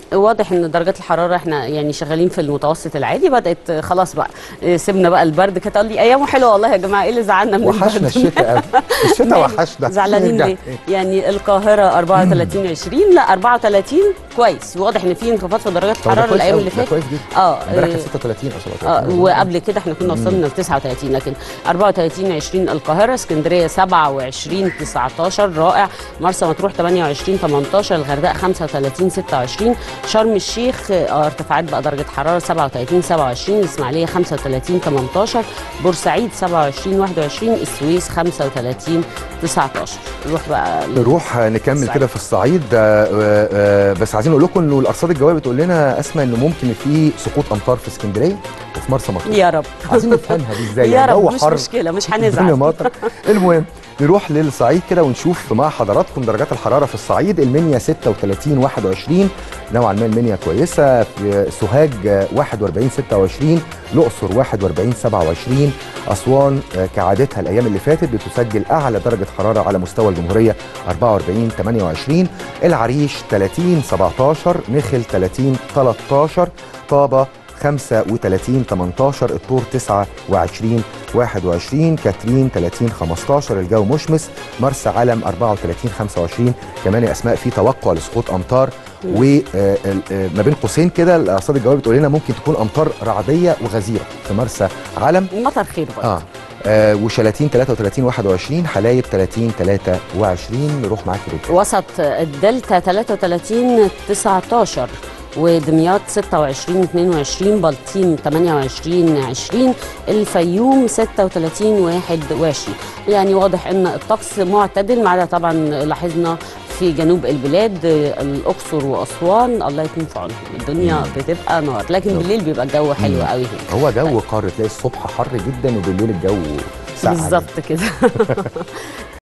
واضح ان درجات الحراره احنا يعني شغالين في المتوسط العادي بدات خلاص بقى إيه، سيبنا بقى البرد كانت تقول لي ايامه حلوه والله يا جماعه ايه اللي زعلنا من وحشنا البرد؟ الشتاء قوي الشتاء مالي؟ وحشنا زعلانين نرجع ليه؟ تاني. يعني القاهره 34 20 لا 34 كويس واضح ان في انخفاض في درجات طب ده الحراره كويس الايام أوي، اللي ده فاتت كويس جدا اه امبارح إيه، كان 36 او اه 37 وقبل كده احنا كنا وصلنا ل 39 لكن 34 20 القاهره اسكندريه 27 19 رائع مرسى مطروح 28 18 الغردقه 35 26 شرم الشيخ اه ارتفاعات بقى درجه حراره 37 27 الاسماعيليه 35 18 بورسعيد 27 21 السويس 35 19 نروح بقى ل- نروح نكمل الصعيد. كده في الصعيد آه، آه، آه، بس عايزين نقول لكم انه الارصاد الجويه بتقول لنا اسمع انه ممكن في سقوط امطار في اسكندريه وفي مرسى مطروح يا رب عايزين نفهمها دي ازاي يا يعني رب جو مش حر مشكله مش الدنيا هنزعل مطر المهم نروح للصعيد كده ونشوف مع حضراتكم درجات الحراره في الصعيد المنيا 36 21 نوعا ما المنيا كويسه في سوهاج آه، 41 26 الاقصر 41 27 اسوان آه، كعادتها الايام اللي فاتت بتسجل اعلى درجه حراره على مستوى الجمهوريه 44 28 العريش 30 17 نخل 30 13 طابه 35 18 الطور 29 21 كاترين 30 15 الجو مشمس مرسى علم 34 25 كمان يا اسماء في توقع لسقوط امطار وما بين قوسين كده الارصاد الجويه بتقول لنا ممكن تكون امطار رعديه وغزيره في مرسى علم المطر خير برضه اه, آه وشلاتين 33 21 حلايب 30 23 نروح معاك رجل وسط الدلتا 33 19 ودمياط 26 22 بلطيم 28 20 الفيوم 36 21 يعني واضح ان الطقس معتدل ما عدا طبعا لاحظنا في جنوب البلاد الاقصر واسوان الله يكون في عونهم الدنيا بتبقى نار لكن نار. بالليل بيبقى الجو حلو قوي هنا هو جو قار تلاقي الصبح حر جدا وبالليل الجو ساقع بالظبط كده